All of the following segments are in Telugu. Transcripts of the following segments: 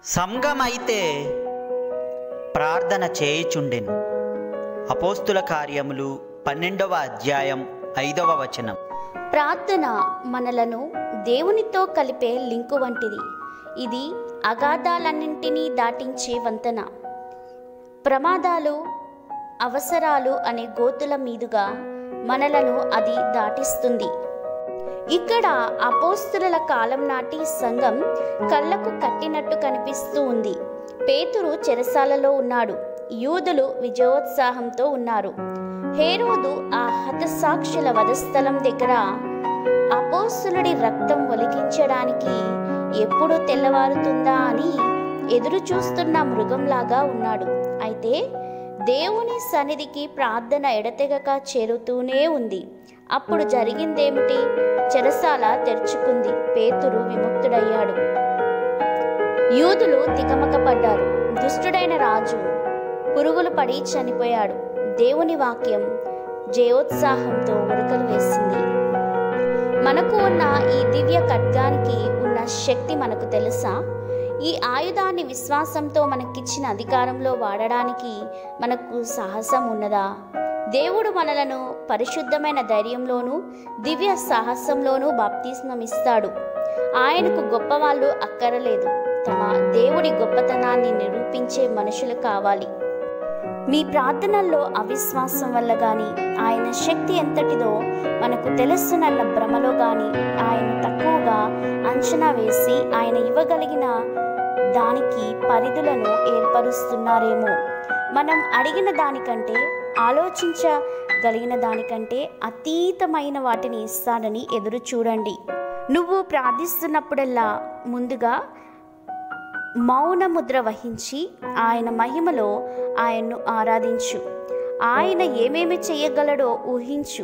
సంఘమైతే ప్రార్థన చేయుచుండెను అపోస్తుల కార్యములు పన్నెండవ అధ్యాయం ఐదవ వచనం ప్రార్థన మనలను దేవునితో కలిపే లింకు వంటిది ఇది అగాధాలన్నింటినీ దాటించే వంతెన ప్రమాదాలు అవసరాలు అనే గోతుల మీదుగా మనలను అది దాటిస్తుంది ఇక్కడ అపోస్తుల కాలం నాటి సంఘం కళ్ళకు కట్టినట్టు కనిపిస్తూ ఉంది పేతురు చెరసాలలో ఉన్నాడు యూదులు విజయోత్సాహంతో ఉన్నారు హేరోదు ఆ హతసాక్షుల వధస్థలం దగ్గర అపోస్తులుడి రక్తం ఒలికించడానికి ఎప్పుడు తెల్లవారుతుందా అని ఎదురు చూస్తున్న మృగంలాగా ఉన్నాడు అయితే దేవుని సన్నిధికి ప్రార్థన ఎడతెగక చేరుతూనే ఉంది అప్పుడు జరిగిందేమిటి చెరసాల తెరుచుకుంది పేతురు విముక్తుడయ్యాడు యూదులు తికమకపడ్డారు దుష్టుడైన రాజు పురుగులు పడి చనిపోయాడు దేవుని వాక్యం జయోత్సాహంతో ఉరకలు వేసింది మనకు ఉన్న ఈ దివ్య ఖడ్గానికి ఉన్న శక్తి మనకు తెలుసా ఈ ఆయుధాన్ని విశ్వాసంతో మనకిచ్చిన అధికారంలో వాడడానికి మనకు సాహసం ఉన్నదా దేవుడు మనలను పరిశుద్ధమైన ధైర్యంలోనూ దివ్య సాహసంలోనూ బాప్తిస్మమిస్తాడు ఆయనకు గొప్పవాళ్ళు అక్కరలేదు తమ దేవుడి గొప్పతనాన్ని నిరూపించే మనుషులు కావాలి మీ ప్రార్థనల్లో అవిశ్వాసం వల్ల కానీ ఆయన శక్తి ఎంతటిదో మనకు తెలుస్తున్న భ్రమలో కానీ ఆయన తక్కువగా అంచనా వేసి ఆయన ఇవ్వగలిగిన దానికి పరిధులను ఏర్పరుస్తున్నారేమో మనం అడిగిన దానికంటే ఆలోచించగలిగిన దానికంటే అతీతమైన వాటిని ఇస్తాడని ఎదురు చూడండి నువ్వు ప్రార్థిస్తున్నప్పుడల్లా ముందుగా మౌన ముద్ర వహించి ఆయన మహిమలో ఆయన్ను ఆరాధించు ఆయన ఏమేమి చేయగలడో ఊహించు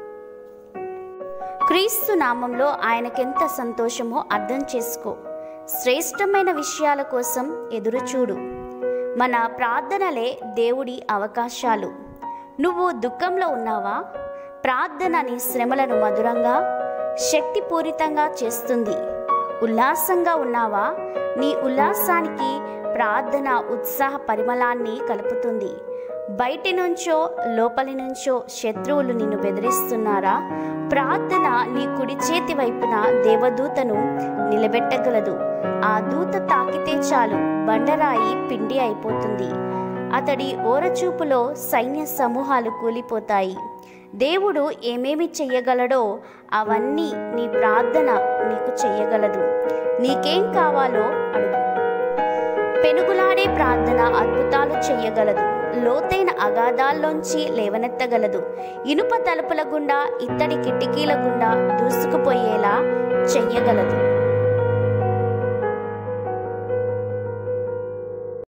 క్రీస్తు నామంలో ఆయనకెంత సంతోషమో అర్థం చేసుకో శ్రేష్టమైన విషయాల కోసం ఎదురుచూడు మన ప్రార్థనలే దేవుడి అవకాశాలు నువ్వు దుఃఖంలో ఉన్నావా ప్రార్థన నీ శ్రమలను మధురంగా శక్తిపూరితంగా చేస్తుంది ఉల్లాసంగా ఉన్నావా నీ ఉల్లాసానికి ప్రార్థన ఉత్సాహ పరిమళాన్ని కలుపుతుంది బయటి నుంచో లోపలి నుంచో శత్రువులు నిన్ను బెదిరిస్తున్నారా ప్రార్థన నీ కుడి చేతి వైపున దేవదూతను నిలబెట్టగలదు ఆ దూత తాకితే చాలు బండరాయి పిండి అయిపోతుంది అతడి ఓరచూపులో సైన్య సమూహాలు కూలిపోతాయి దేవుడు ఏమేమి చెయ్యగలడో అవన్నీ నీ ప్రార్థన నీకు చెయ్యగలదు నీకేం కావాలో అడుగు పెనుగులాడే ప్రార్థన అద్భుతాలు చెయ్యగలదు లోతైన అగాధాల్లోంచి లేవనెత్తగలదు ఇనుప తలుపుల గుండా ఇత్తడి కిటికీల గుండా దూసుకుపోయేలా చెయ్యగలదు